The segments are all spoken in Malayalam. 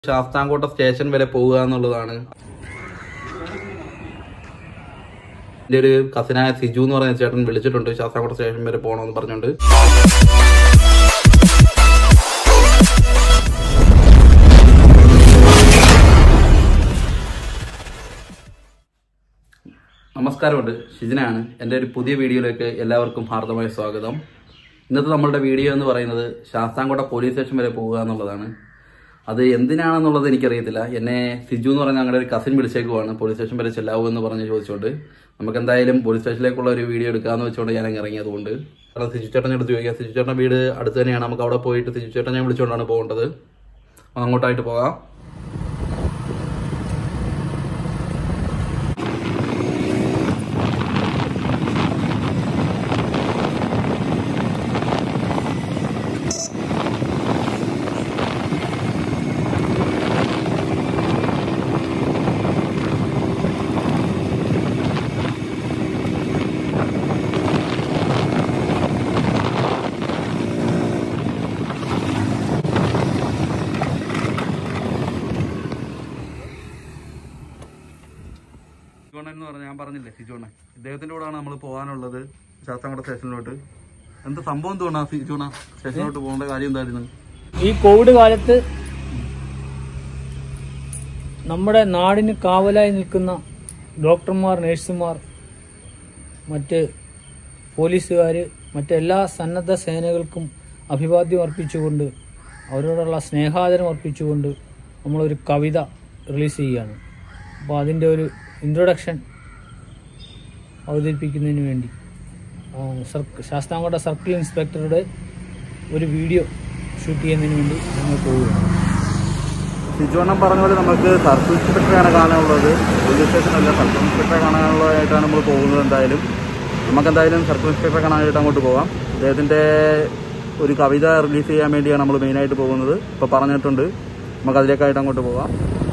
ശാസ്താംകോട്ട സ്റ്റേഷൻ വരെ പോവുക എന്നുള്ളതാണ് എൻ്റെ ഒരു കസിനായ സിജു എന്ന് പറയുന്ന ചേട്ടൻ വിളിച്ചിട്ടുണ്ട് ശാസ്താംകോട്ട സ്റ്റേഷൻ വരെ പോകണമെന്ന് പറഞ്ഞുകൊണ്ട് നമസ്കാരമുണ്ട് ഷിജിനാണ് എൻ്റെ ഒരു പുതിയ വീഡിയോയിലേക്ക് എല്ലാവർക്കും ഹാർദമായ സ്വാഗതം ഇന്നത്തെ നമ്മളുടെ വീഡിയോ എന്ന് പറയുന്നത് ശാസ്താംകോട്ട പോലീസ് സ്റ്റേഷൻ വരെ പോവുക എന്നുള്ളതാണ് അത് എന്തിനാണെന്നുള്ളത് എനിക്കറിയത്തില്ല എന്നെ സിജു എന്ന് പറഞ്ഞ ഞങ്ങളുടെ ഒരു കസിൻ വിളിച്ചേക്കുവാണ് പോലീസ് സ്റ്റേഷൻ വരെ ചെല്ലാവൂ എന്ന് പറഞ്ഞ് ചോദിച്ചുകൊണ്ട് നമുക്ക് എന്തായാലും പോലീസ് സ്റ്റേഷനിലേക്കുള്ള ഒരു വീഡിയോ എടുക്കാമെന്ന് വെച്ചുകൊണ്ട് ഞാൻ അങ്ങ് ഇറങ്ങി അതുകൊണ്ട് കാരണം സിജു ചേട്ടൻ എടുത്ത് ചോദിക്കാം സിജു ചേട്ടൻ്റെ വീട് അടുത്ത് തന്നെയാണ് നമുക്ക് അവിടെ പോയിട്ട് സിജു ചേട്ടൻ ഞാൻ വിളിച്ചുകൊണ്ടാണ് പോകേണ്ടത് അപ്പോൾ അങ്ങോട്ടായിട്ട് പോകാം സിജോണൻ എന്ന് പറഞ്ഞാൽ ഞാൻ പറഞ്ഞില്ലേ സിജോണൻ ഇദ്ദേഹത്തിന്റെ കൂടെയാണ് നമ്മൾ പോകാനുള്ളത് ശാസ്താംകോട്ട സ്റ്റേഷനിലോട്ട് എന്ത് സംഭവം തോന്നാ സിജോണ സ്റ്റേഷനിലോട്ട് പോകേണ്ട കാര്യം എന്തായിരുന്നു ഈ കോവിഡ് കാലത്ത് നമ്മുടെ നാടിന് കാവലായി നിൽക്കുന്ന ഡോക്ടർമാർ നഴ്സുമാർ മറ്റ് പോലീസുകാർ മറ്റെല്ലാ സന്നദ്ധ സേനകൾക്കും അഭിവാദ്യം അർപ്പിച്ചുകൊണ്ട് അവരോടുള്ള സ്നേഹാദരം അർപ്പിച്ചുകൊണ്ട് നമ്മളൊരു കവിത റിലീസ് ചെയ്യുകയാണ് അപ്പോൾ അതിൻ്റെ ഒരു ഇൻട്രൊഡക്ഷൻ അവതരിപ്പിക്കുന്നതിന് വേണ്ടി ആ, സർക്ക് ശാസ്താംകോട്ട സർക്കിൾ ഇൻസ്പെക്ടറുടെ ഒരു വീഡിയോ ഷൂട്ട് ചെയ്യുന്നതിന് വേണ്ടി ഞങ്ങൾ പോവുകയാണ് സിജോണം പറഞ്ഞ പോലെ നമുക്ക് സർക്കിൾ ഇൻസ്പെക്ടറെയാണ് കാണാനുള്ളത് പോലീസ് സ്റ്റേഷനല്ല സർക്കിൾ ഇൻസ്പെക്ടറെ കാണാനുള്ളതായിട്ടാണ് നമ്മൾ പോകുന്നത് എന്തായാലും നമുക്ക് എന്തായാലും സർക്കിൾ ഇൻസ്പെക്ടറെ കാണാനായിട്ട് അങ്ങോട്ട് പോകാം അദ്ദേഹത്തിൻ്റെ ഒരു കവിത റിലീസ് ചെയ്യാൻ വേണ്ടിയാണ് നമ്മൾ മെയിനായിട്ട് പോകുന്നത് ഇപ്പോൾ പറഞ്ഞിട്ടുണ്ട് നമുക്ക് അതിലേക്കായിട്ട് അങ്ങോട്ട് പോകാം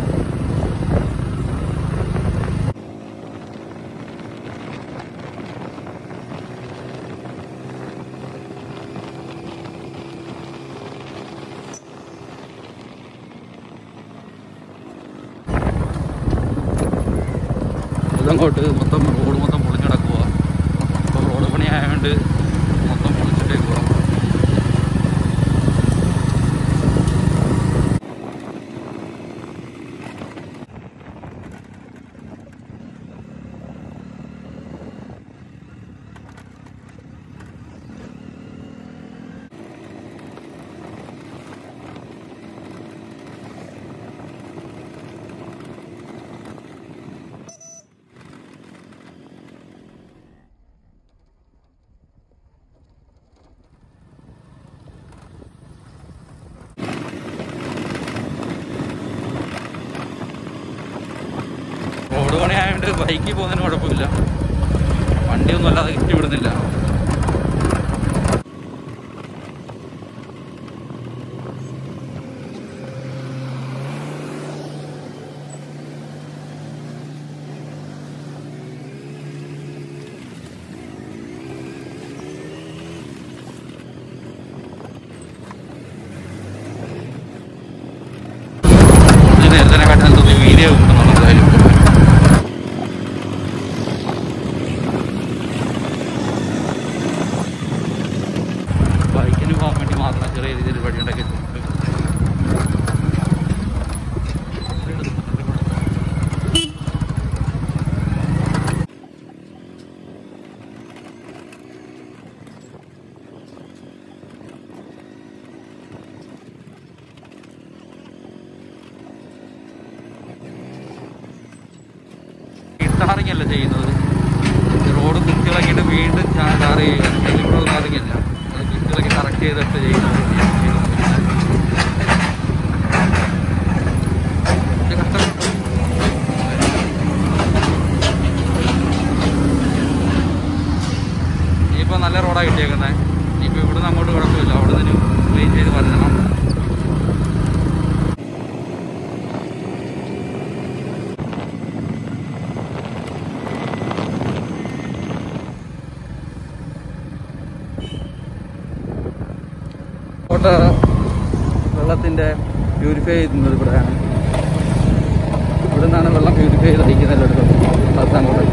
ഇതങ്ങോട്ട് മൊത്തം റോഡ് മൊത്തം പൊളിഞ്ഞ് കിടക്കുക അപ്പോൾ റോഡ് പണി ആയതുകൊണ്ട് മൊത്തം പൊളിച്ചിട്ടേ പോകാം റോഡ് പണി ആയതുകൊണ്ട് ബൈക്കിൽ പോകുന്നതിന് കുഴപ്പമില്ല വണ്ടിയൊന്നും അല്ലാതെ കിട്ടി വിടുന്നില്ല ഇത് നേരത്തെ കാട്ടാൻ തോന്നി വീഡിയോ എന്തായാലും ബൈക്കിന് പോകാൻ വേണ്ടി മാത്രം ചെറിയ രീതിയിൽ വഴി ഉണ്ടാക്കിയിട്ടുണ്ട് ടാറിങ് അല്ല ചെയ്യുന്നത് റോഡ് കുത്തിളക്കിയിട്ട് വീണ്ടും ടാർ ചെയ്യുക ഇവിടെ ടാറിങ് അല്ല അത് കുത്തിളക്കി കറക്റ്റ് ചെയ്തിട്ട് ചെയ്യുന്നത് ഇത് കഷ്ടപ്പെട്ടു ഇനിയിപ്പോൾ നല്ല റോഡാണ് കിട്ടിയേക്കുന്നത് ഇനിയിപ്പോൾ ഇവിടുന്ന് അങ്ങോട്ട് കുഴപ്പമില്ല അവിടെ നിന്ന് ക്ലീൻ ചെയ്ത് വരണം കോട്ട വെള്ളത്തിൻ്റെ പ്യൂരിഫൈ ചെയ്യുന്നത് ഇവിടെയാണ് ഇവിടെ നിന്നാണ് വെള്ളം പ്യൂരിഫൈ ചെയ്ത് അയക്കുന്നത് എടുത്തത് ശാസ്താംകോട്ട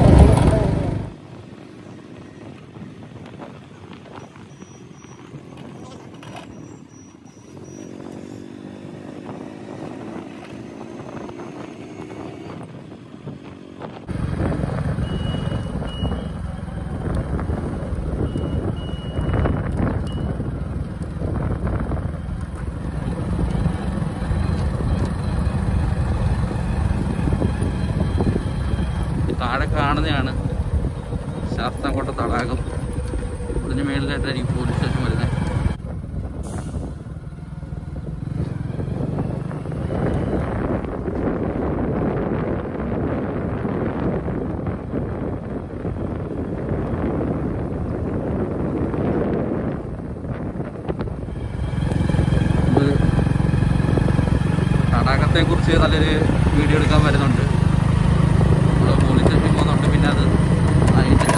ഈ താഴെ കാണുന്നതാണ് ശാസ്താംകോട്ട തടാകം ഇതിന് മേളിലായിട്ടായിരിക്കും പോലീസ് സ്റ്റേഷൻ വരുന്നത് ഇത് തടാകത്തെ കുറിച്ച് നല്ലൊരു വീഡിയോ എടുക്കാൻ വരുന്നുണ്ട് നമ്മള് പോലീസ് സ്റ്റേഷനിൽ പോകുന്നുണ്ട് പിന്നെ അത് ആയിട്ടില്ല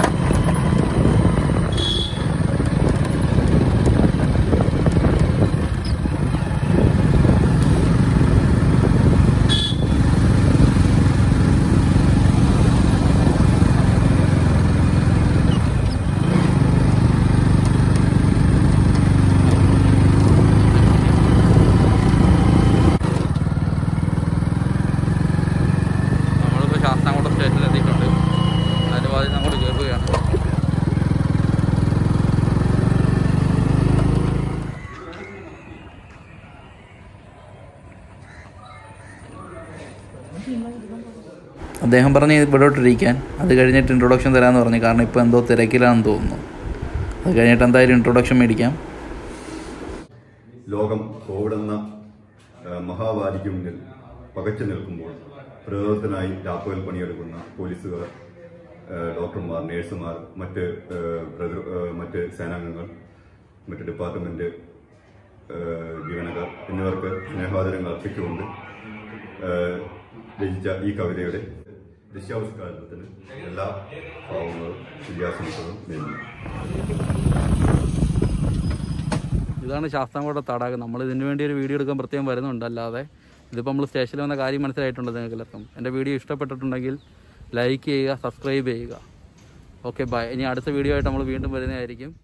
നമ്മളിപ്പോൾ ശാസ്താംകോട്ട സ്റ്റേഷനിൽ എത്തിയിട്ടുണ്ട് അതിൻ്റെ പാതി അങ്ങോട്ട് കയറുകയാണ് അദ്ദേഹം പറഞ്ഞ് ഇവിടോട്ടിരിക്കാൻ അത് കഴിഞ്ഞിട്ട് ഇൻട്രൊഡക്ഷൻ തരാമെന്ന് പറഞ്ഞു കാരണം ഇപ്പോൾ എന്തോ തിരക്കിലാണെന്ന് തോന്നുന്നു അത് കഴിഞ്ഞിട്ട് എന്തായാലും ഇൻട്രൊഡക്ഷൻ മേടിക്കാം ലോകം കോവിഡ് എന്ന ആ, മഹാമാരിക്ക് മുന്നിൽ പകച്ചു നിൽക്കുമ്പോൾ പ്രതിരോധത്തിനായി രാപ്പകൽ പണിയെടുക്കുന്ന പോലീസുകാർ ആ, ഡോക്ടർമാർ നഴ്സുമാർ മറ്റ് ആ, പ്രതി- ആ, മറ്റ് സേനാംഗങ്ങൾ മറ്റ് ഡിപ്പാർട്ട്മെന്റ് ആ, ജീവനക്കാർ എന്നിവർക്ക് സ്നേഹാദരങ്ങൾ അർപ്പിച്ചുകൊണ്ട് ആ, രചിച്ച ഈ കവിതയുടെ ദൃശ്യാവിഷ്കാരത്തിന് എല്ലാ ഭാവങ്ങളും വിദ്യാസംസവും നേരുന്നു ഇതാണ് ശാസ്താംകോട്ട തടാകം നമ്മൾ ഇതിന് വേണ്ടി ഒരു വീഡിയോ എടുക്കാൻ പ്രത്യേകം വരുന്നുണ്ട് അല്ലാതെ ഇതിപ്പോൾ നമ്മൾ സ്റ്റേഷനിൽ വന്ന കാര്യം മനസ്സിലായിട്ടുണ്ട് നിങ്ങൾക്ക് എല്ലാവർക്കും എൻ്റെ വീഡിയോ ഇഷ്ടപ്പെട്ടിട്ടുണ്ടെങ്കിൽ ലൈക്ക് ചെയ്യുക സബ്സ്ക്രൈബ് ചെയ്യുക ഓക്കെ ബൈ ഇനി അടുത്ത വീഡിയോ ആയിട്ട് നമ്മൾ വീണ്ടും വരുന്നതായിരിക്കും